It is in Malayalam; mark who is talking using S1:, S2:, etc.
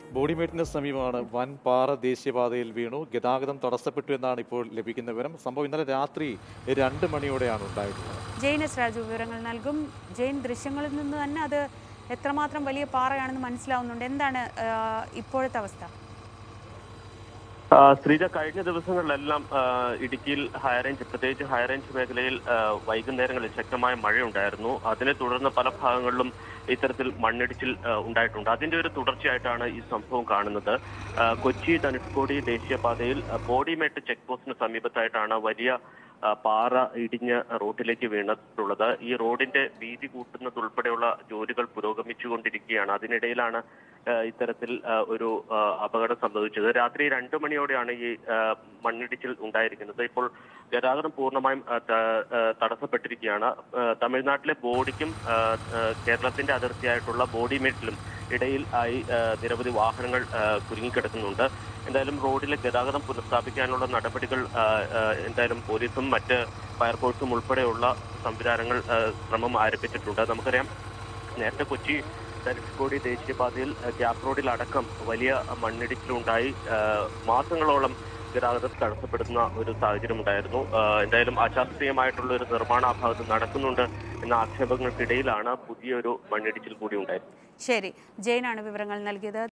S1: ബോഡിമേട്ടിന് സമീപമാണ് വൻ പാറ ദേശീയപാതയിൽ വീണു ഗതാഗതം തടസ്സപ്പെട്ടു എന്നാണ് ഇപ്പോൾ ലഭിക്കുന്ന വിവരം സംഭവം ഇന്നലെ രാത്രി രണ്ട് മണിയോടെയാണ് ഉണ്ടായിട്ടുള്ളത്
S2: ജെയിൻ എസ് രാജു വിവരങ്ങൾ നൽകും ജെയിൻ ദൃശ്യങ്ങളിൽ നിന്ന് തന്നെ അത് എത്രമാത്രം വലിയ പാറയാണെന്ന് മനസ്സിലാവുന്നുണ്ട് എന്താണ് ആ, ഇപ്പോഴത്തെ അവസ്ഥ
S3: ആ, ശ്രീജ കഴിഞ്ഞ ദിവസങ്ങളിലെല്ലാം ആ, ഇടുക്കിയിൽ ഹൈറേഞ്ച് പ്രത്യേകിച്ച് ഹൈറേഞ്ച് മേഖലയിൽ ആ, വൈകുന്നേരങ്ങളിൽ ശക്തമായ മഴയുണ്ടായിരുന്നു അതിനെ തുടർന്ന് പല ഭാഗങ്ങളിലും ഇത്തരത്തിൽ മണ്ണിടിച്ചിൽ ആ, ഉണ്ടായിട്ടുണ്ട് അതിന്റെ ഒരു തുടർച്ചയായിട്ടാണ് ഈ സംഭവം കാണുന്നത് ആ, കൊച്ചി ധനുഷ്കോടി ദേശീയപാതയിൽ ആ, ബോഡിമേട്ട് ചെക്ക് പോസ്റ്റിന് സമീപത്തായിട്ടാണ് വലിയ ആ, പാറ ഇടിഞ്ഞ് റോഡിലേക്ക് വീണിട്ടുള്ളത് ഈ റോഡിന്റെ വീതി കൂട്ടുന്നതുൾപ്പെടെയുള്ള ജോലികൾ പുരോഗമിച്ചുകൊണ്ടിരിക്കുകയാണ് അതിനിടയിലാണ് ആ, ഇത്തരത്തിൽ ആ, ഒരു ആ, അപകടം സംഭവിച്ചത് രാത്രി രണ്ടു മണിയോടെയാണ് ഈ ആ, മണ്ണിടിച്ചിൽ ഉണ്ടായിരിക്കുന്നത് ഇപ്പോൾ ഗതാഗതം പൂർണ്ണമായും ആ, ത- ആ, തടസ്സപ്പെട്ടിരിക്കുകയാണ് ആ, തമിഴ്നാട്ടിലെ ബോഡിക്കും ആ, ആ, കേരളത്തിന്റെ അതിർത്തിയായിട്ടുള്ള ബോഡിമേട്ടിലും ഇടയിൽ ആയി ആ, നിരവധി വാഹനങ്ങൾ ആ, കുരുങ്ങിക്കിടക്കുന്നുണ്ട് എന്തായാലും റോഡിലെ ഗതാഗതം പുനഃസ്ഥാപിക്കാനുള്ള നടപടികൾ ആ, ആ, എന്തായാലും പോലീസും മറ്റ് ഫയർഫോഴ്സും ഉൾപ്പെടെയുള്ള സംവിധാനങ്ങൾ ആ, ശ്രമം ആരംഭിച്ചിട്ടുണ്ട് നമുക്കറിയാം നേരത്തെ കൊച്ചി ധനുഷ്കോടി ദേശീയപാതയിൽ ആ, ഗ്യാപ് റോഡിലടക്കം വലിയ മണ്ണിടിച്ചിലുണ്ടായി ആ, മാസങ്ങളോളം ഗതാഗതം തടസ്സപ്പെടുന്ന ഒരു സാഹചര്യം ഉണ്ടായിരുന്നു ആ, എന്തായാലും അശാസ്ത്രീയമായിട്ടുള്ള ഒരു നിർമ്മാണം ആ ഭാഗത്ത് നടക്കുന്നുണ്ട് എന്ന ആക്ഷേപങ്ങൾക്കിടയിലാണ് പുതിയൊരു മണ്ണിടിച്ചിൽ കൂടി ഉണ്ടായത്
S2: ശരി ജെയിനാണ് വിവരങ്ങൾ നൽകിയത്